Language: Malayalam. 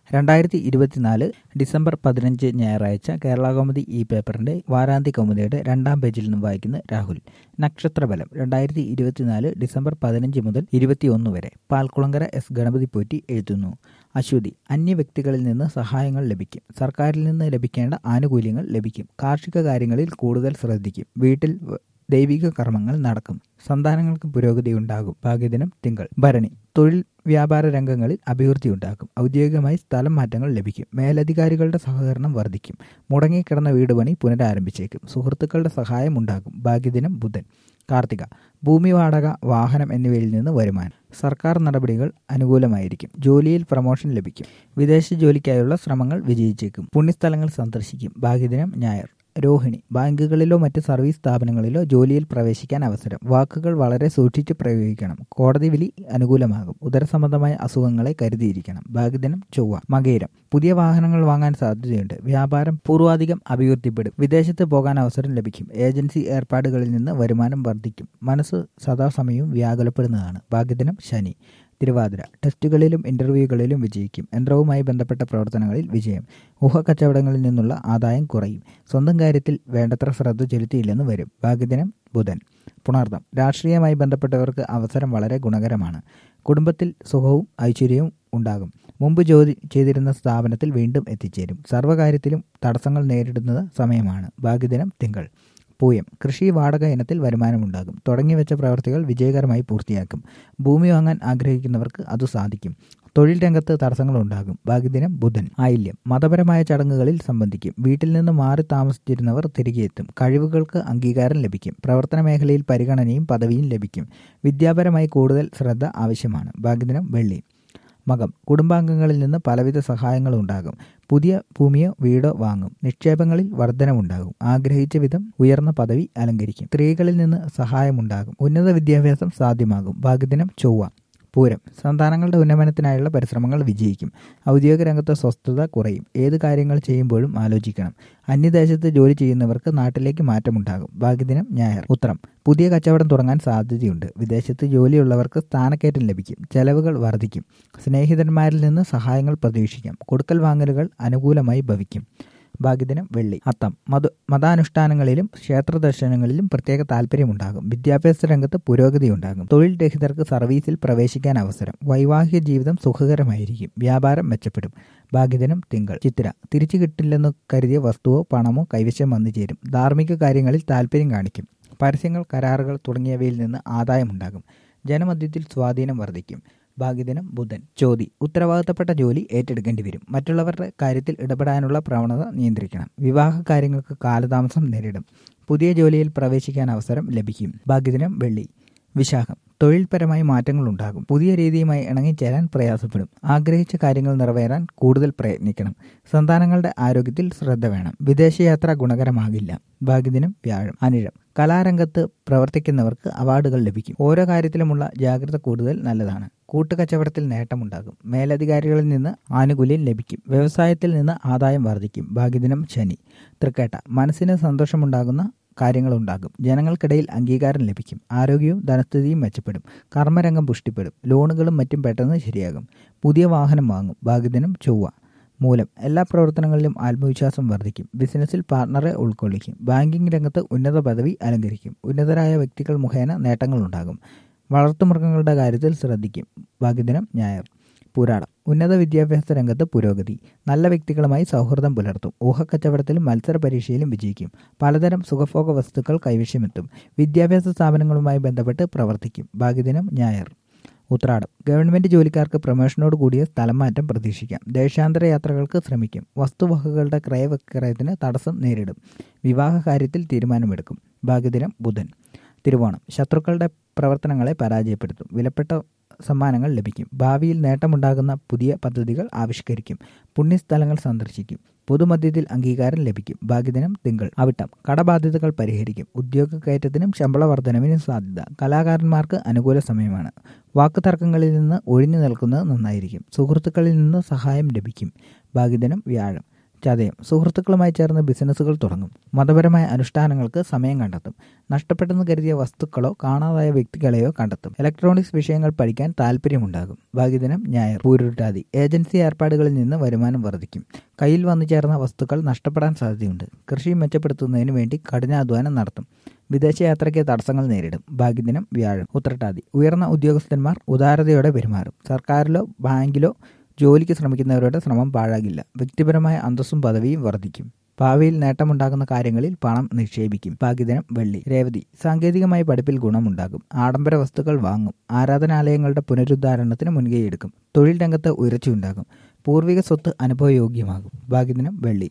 രണ്ടായിരത്തി ഇരുപത്തിനാല് ഡിസംബർ പതിനഞ്ച് ഞായറാഴ്ച കേരള കൗമുദി ഈ പേപ്പറിന്റെ വാരാന്ത്യ കൗമുദിയുടെ രണ്ടാം പേജിൽ നിന്നും വായിക്കുന്ന രാഹുൽ നക്ഷത്രബലം രണ്ടായിരത്തി ഇരുപത്തിനാല് ഡിസംബർ പതിനഞ്ച് മുതൽ ഇരുപത്തിയൊന്ന് വരെ പാൽക്കുളങ്കര എസ് ഗണപതി പോറ്റി എഴുതുന്നു അശ്വതി അന്യ വ്യക്തികളിൽ നിന്ന് സഹായങ്ങൾ ലഭിക്കും സർക്കാരിൽ നിന്ന് ലഭിക്കേണ്ട ആനുകൂല്യങ്ങൾ ലഭിക്കും കാർഷിക കാര്യങ്ങളിൽ കൂടുതൽ ശ്രദ്ധിക്കും വീട്ടിൽ വ- ദൈവിക കർമ്മങ്ങൾ നടക്കും സന്താനങ്ങൾക്ക് പുരോഗതി ഉണ്ടാകും ഭാഗ്യദിനം തിങ്കൾ ഭരണി തൊഴിൽ വ്യാപാര രംഗങ്ങളിൽ അഭിവൃദ്ധി ഉണ്ടാക്കും ഔദ്യോഗികമായി സ്ഥലം മാറ്റങ്ങൾ ലഭിക്കും മേലധികാരികളുടെ സഹകരണം വർദ്ധിക്കും മുടങ്ങിക്കിടന്ന വീട് പണി പുനരാരംഭിച്ചേക്കും സുഹൃത്തുക്കളുടെ സഹായം ഉണ്ടാകും ഭാഗ്യദിനം ബുധൻ കാർത്തിക ഭൂമി വാടക വാഹനം എന്നിവയിൽ നിന്ന് വരുമാനം സർക്കാർ നടപടികൾ അനുകൂലമായിരിക്കും ജോലിയിൽ പ്രമോഷൻ ലഭിക്കും വിദേശ ജോലിക്കായുള്ള ശ്രമങ്ങൾ വിജയിച്ചേക്കും പുണ്യസ്ഥലങ്ങൾ സന്ദർശിക്കും ഭാഗ്യദിനം ഞായർ രോഹിണി ബാങ്കുകളിലോ മറ്റ് സർവീസ് സ്ഥാപനങ്ങളിലോ ജോലിയിൽ പ്രവേശിക്കാൻ അവസരം വാക്കുകൾ വളരെ സൂക്ഷിച്ച് പ്രയോഗിക്കണം കോടതി വിധി അനുകൂലമാകും ഉദരസംബന്ധമായ അസുഖങ്ങളെ കരുതിയിരിക്കണം ഭാഗ്യദിനം ചൊവ്വ മകയിരം പുതിയ വാഹനങ്ങൾ വാങ്ങാൻ സാധ്യതയുണ്ട് വ്യാപാരം പൂർവാധികം അഭിവൃദ്ധിപ്പെടും വിദേശത്ത് പോകാൻ അവസരം ലഭിക്കും ഏജൻസി ഏർപ്പാടുകളിൽ നിന്ന് വരുമാനം വർദ്ധിക്കും മനസ്സ് സദാസമയവും വ്യാകുലപ്പെടുന്നതാണ് ഭാഗ്യദിനം ശനി തിരുവാതിര ടെസ്റ്റുകളിലും ഇന്റർവ്യൂകളിലും വിജയിക്കും യന്ത്രവുമായി ബന്ധപ്പെട്ട പ്രവർത്തനങ്ങളിൽ വിജയം ഊഹക്കച്ചവടങ്ങളിൽ നിന്നുള്ള ആദായം കുറയും സ്വന്തം കാര്യത്തിൽ വേണ്ടത്ര ശ്രദ്ധ ചെലുത്തിയില്ലെന്ന് വരും ഭാഗ്യദിനം ബുധൻ പുണർദം രാഷ്ട്രീയമായി ബന്ധപ്പെട്ടവർക്ക് അവസരം വളരെ ഗുണകരമാണ് കുടുംബത്തിൽ സുഖവും ഐശ്വര്യവും ഉണ്ടാകും മുമ്പ് ജോലി ചെയ്തിരുന്ന സ്ഥാപനത്തിൽ വീണ്ടും എത്തിച്ചേരും സർവ്വകാര്യത്തിലും തടസ്സങ്ങൾ നേരിടുന്നത് സമയമാണ് ഭാഗ്യദിനം തിങ്കൾ പൂയം കൃഷി വാടക ഇനത്തിൽ വരുമാനമുണ്ടാകും തുടങ്ങിവെച്ച പ്രവർത്തികൾ വിജയകരമായി പൂർത്തിയാക്കും ഭൂമി വാങ്ങാൻ ആഗ്രഹിക്കുന്നവർക്ക് അത് സാധിക്കും തൊഴിൽ രംഗത്ത് തടസ്സങ്ങളുണ്ടാകും ഭാഗ്യദിനം ബുധൻ ആയില്യം മതപരമായ ചടങ്ങുകളിൽ സംബന്ധിക്കും വീട്ടിൽ നിന്ന് മാറി താമസിച്ചിരുന്നവർ തിരികെ എത്തും കഴിവുകൾക്ക് അംഗീകാരം ലഭിക്കും പ്രവർത്തന മേഖലയിൽ പരിഗണനയും പദവിയും ലഭിക്കും വിദ്യാപരമായി കൂടുതൽ ശ്രദ്ധ ആവശ്യമാണ് ഭാഗ്യദിനം വെള്ളി മകം കുടുംബാംഗങ്ങളിൽ നിന്ന് പലവിധ സഹായങ്ങളും ഉണ്ടാകും പുതിയ ഭൂമിയോ വീടോ വാങ്ങും നിക്ഷേപങ്ങളിൽ വർധനവുണ്ടാകും ആഗ്രഹിച്ച വിധം ഉയർന്ന പദവി അലങ്കരിക്കും സ്ത്രീകളിൽ നിന്ന് സഹായമുണ്ടാകും ഉന്നത വിദ്യാഭ്യാസം സാധ്യമാകും ഭാഗ്യദിനം ചൊവ്വ പൂരം സന്താനങ്ങളുടെ ഉന്നമനത്തിനായുള്ള പരിശ്രമങ്ങൾ വിജയിക്കും ഔദ്യോഗിക രംഗത്ത് സ്വസ്ഥത കുറയും ഏത് കാര്യങ്ങൾ ചെയ്യുമ്പോഴും ആലോചിക്കണം അന്യദേശത്ത് ജോലി ചെയ്യുന്നവർക്ക് നാട്ടിലേക്ക് മാറ്റമുണ്ടാകും ഭാഗ്യദിനം ഞായർ ഉത്തരം പുതിയ കച്ചവടം തുടങ്ങാൻ സാധ്യതയുണ്ട് വിദേശത്ത് ജോലിയുള്ളവർക്ക് സ്ഥാനക്കയറ്റം ലഭിക്കും ചെലവുകൾ വർദ്ധിക്കും സ്നേഹിതന്മാരിൽ നിന്ന് സഹായങ്ങൾ പ്രതീക്ഷിക്കാം കൊടുക്കൽ വാങ്ങലുകൾ അനുകൂലമായി ഭവിക്കും ഭാഗ്യദിനം വെള്ളി അത്തം മത മതാനുഷ്ഠാനങ്ങളിലും ക്ഷേത്ര ദർശനങ്ങളിലും പ്രത്യേക താല്പര്യമുണ്ടാകും വിദ്യാഭ്യാസ രംഗത്ത് പുരോഗതി ഉണ്ടാകും തൊഴിൽ രഹിതർക്ക് സർവീസിൽ പ്രവേശിക്കാൻ അവസരം വൈവാഹിക ജീവിതം സുഖകരമായിരിക്കും വ്യാപാരം മെച്ചപ്പെടും ഭാഗ്യദിനം തിങ്കൾ ചിത്തിര തിരിച്ചു കിട്ടില്ലെന്ന് കരുതിയ വസ്തുവോ പണമോ കൈവശം വന്നു ചേരും ധാർമ്മിക കാര്യങ്ങളിൽ താല്പര്യം കാണിക്കും പരസ്യങ്ങൾ കരാറുകൾ തുടങ്ങിയവയിൽ നിന്ന് ആദായമുണ്ടാകും ജനമധ്യത്തിൽ സ്വാധീനം വർദ്ധിക്കും ഭാഗ്യദിനം ബുധൻ ചോതി ഉത്തരവാദിത്തപ്പെട്ട ജോലി ഏറ്റെടുക്കേണ്ടി വരും മറ്റുള്ളവരുടെ കാര്യത്തിൽ ഇടപെടാനുള്ള പ്രവണത നിയന്ത്രിക്കണം വിവാഹ കാര്യങ്ങൾക്ക് കാലതാമസം നേരിടും പുതിയ ജോലിയിൽ പ്രവേശിക്കാൻ അവസരം ലഭിക്കും ഭാഗ്യദിനം വെള്ളി വിശാഖം തൊഴിൽപരമായി മാറ്റങ്ങൾ ഉണ്ടാകും പുതിയ രീതിയുമായി ഇണങ്ങിച്ചേരാൻ പ്രയാസപ്പെടും ആഗ്രഹിച്ച കാര്യങ്ങൾ നിറവേറാൻ കൂടുതൽ പ്രയത്നിക്കണം സന്താനങ്ങളുടെ ആരോഗ്യത്തിൽ ശ്രദ്ധ വേണം വിദേശയാത്ര ഗുണകരമാകില്ല ഭാഗ്യദിനം വ്യാഴം അനിഴം കലാരംഗത്ത് പ്രവർത്തിക്കുന്നവർക്ക് അവാർഡുകൾ ലഭിക്കും ഓരോ കാര്യത്തിലുമുള്ള ജാഗ്രത കൂടുതൽ നല്ലതാണ് കൂട്ടുകച്ചവടത്തിൽ നേട്ടമുണ്ടാകും മേലധികാരികളിൽ നിന്ന് ആനുകൂല്യം ലഭിക്കും വ്യവസായത്തിൽ നിന്ന് ആദായം വർദ്ധിക്കും ഭാഗ്യദിനം ശനി തൃക്കേട്ട മനസ്സിന് സന്തോഷമുണ്ടാകുന്ന കാര്യങ്ങളുണ്ടാകും ജനങ്ങൾക്കിടയിൽ അംഗീകാരം ലഭിക്കും ആരോഗ്യവും ധനസ്ഥിതിയും മെച്ചപ്പെടും കർമ്മരംഗം പുഷ്ടിപ്പെടും ലോണുകളും മറ്റും പെട്ടെന്ന് ശരിയാകും പുതിയ വാഹനം വാങ്ങും ഭാഗ്യദിനം ചൊവ്വ മൂലം എല്ലാ പ്രവർത്തനങ്ങളിലും ആത്മവിശ്വാസം വർദ്ധിക്കും ബിസിനസ്സിൽ പാർട്ണറെ ഉൾക്കൊള്ളിക്കും ബാങ്കിംഗ് രംഗത്ത് ഉന്നത പദവി അലങ്കരിക്കും ഉന്നതരായ വ്യക്തികൾ മുഖേന നേട്ടങ്ങളുണ്ടാകും വളർത്തുമൃഗങ്ങളുടെ കാര്യത്തിൽ ശ്രദ്ധിക്കും ഭാഗ്യദിനം ഞായർ പൂരാടം ഉന്നത വിദ്യാഭ്യാസ രംഗത്ത് പുരോഗതി നല്ല വ്യക്തികളുമായി സൗഹൃദം പുലർത്തും ഊഹക്കച്ചവടത്തിലും മത്സര പരീക്ഷയിലും വിജയിക്കും പലതരം സുഖഭോഗ വസ്തുക്കൾ കൈവശമെത്തും വിദ്യാഭ്യാസ സ്ഥാപനങ്ങളുമായി ബന്ധപ്പെട്ട് പ്രവർത്തിക്കും ഭാഗ്യദിനം ഞായർ ഉത്രാടം ഗവൺമെന്റ് ജോലിക്കാർക്ക് പ്രൊമോഷനോട് കൂടിയ സ്ഥലം മാറ്റം പ്രതീക്ഷിക്കാം ദേശാന്തര യാത്രകൾക്ക് ശ്രമിക്കും വസ്തുവകകളുടെ ക്രയവിക്രയത്തിന് തടസ്സം നേരിടും വിവാഹ കാര്യത്തിൽ തീരുമാനമെടുക്കും ഭാഗ്യദിനം ബുധൻ തിരുവോണം ശത്രുക്കളുടെ പ്രവർത്തനങ്ങളെ പരാജയപ്പെടുത്തും വിലപ്പെട്ട സമ്മാനങ്ങൾ ലഭിക്കും ഭാവിയിൽ നേട്ടമുണ്ടാകുന്ന പുതിയ പദ്ധതികൾ ആവിഷ്കരിക്കും പുണ്യസ്ഥലങ്ങൾ സന്ദർശിക്കും പൊതുമധ്യത്തിൽ അംഗീകാരം ലഭിക്കും ഭാഗ്യദിനം തിങ്കൾ അവിട്ടം കടബാധ്യതകൾ പരിഹരിക്കും ഉദ്യോഗ കയറ്റത്തിനും ശമ്പള വർധനവിനും സാധ്യത കലാകാരന്മാർക്ക് അനുകൂല സമയമാണ് വാക്കുതർക്കങ്ങളിൽ നിന്ന് ഒഴിഞ്ഞു നിൽക്കുന്നത് നന്നായിരിക്കും സുഹൃത്തുക്കളിൽ നിന്ന് സഹായം ലഭിക്കും ഭാഗ്യദിനം വ്യാഴം ചതയം സുഹൃത്തുക്കളുമായി ചേർന്ന് ബിസിനസ്സുകൾ തുടങ്ങും മതപരമായ അനുഷ്ഠാനങ്ങൾക്ക് സമയം കണ്ടെത്തും നഷ്ടപ്പെട്ടെന്ന് കരുതിയ വസ്തുക്കളോ കാണാതായ വ്യക്തികളെയോ കണ്ടെത്തും ഇലക്ട്രോണിക്സ് വിഷയങ്ങൾ പഠിക്കാൻ താല്പര്യമുണ്ടാകും ഭാഗ്യദിനം ഞായർ പൂരുരുട്ടാതി ഏജൻസി ഏർപ്പാടുകളിൽ നിന്ന് വരുമാനം വർദ്ധിക്കും കയ്യിൽ വന്നു ചേർന്ന വസ്തുക്കൾ നഷ്ടപ്പെടാൻ സാധ്യതയുണ്ട് കൃഷി മെച്ചപ്പെടുത്തുന്നതിന് വേണ്ടി കഠിനാധ്വാനം നടത്തും വിദേശയാത്രയ്ക്ക് തടസ്സങ്ങൾ നേരിടും ഭാഗ്യദിനം വ്യാഴം ഉത്രട്ടാതി ഉയർന്ന ഉദ്യോഗസ്ഥന്മാർ ഉദാരതയോടെ പെരുമാറും സർക്കാരിലോ ബാങ്കിലോ ജോലിക്ക് ശ്രമിക്കുന്നവരുടെ ശ്രമം പാഴാകില്ല വ്യക്തിപരമായ അന്തസ്സും പദവിയും വർദ്ധിക്കും ഭാവിയിൽ നേട്ടമുണ്ടാകുന്ന കാര്യങ്ങളിൽ പണം നിക്ഷേപിക്കും ഭാഗ്യദിനം വെള്ളി രേവതി സാങ്കേതികമായി പഠിപ്പിൽ ഗുണമുണ്ടാകും ആഡംബര വസ്തുക്കൾ വാങ്ങും ആരാധനാലയങ്ങളുടെ പുനരുദ്ധാരണത്തിന് മുൻകൈയെടുക്കും തൊഴിൽ രംഗത്ത് ഉയർച്ചയുണ്ടാകും പൂർവിക സ്വത്ത് അനുഭവയോഗ്യമാകും ഭാഗ്യദിനം വെള്ളി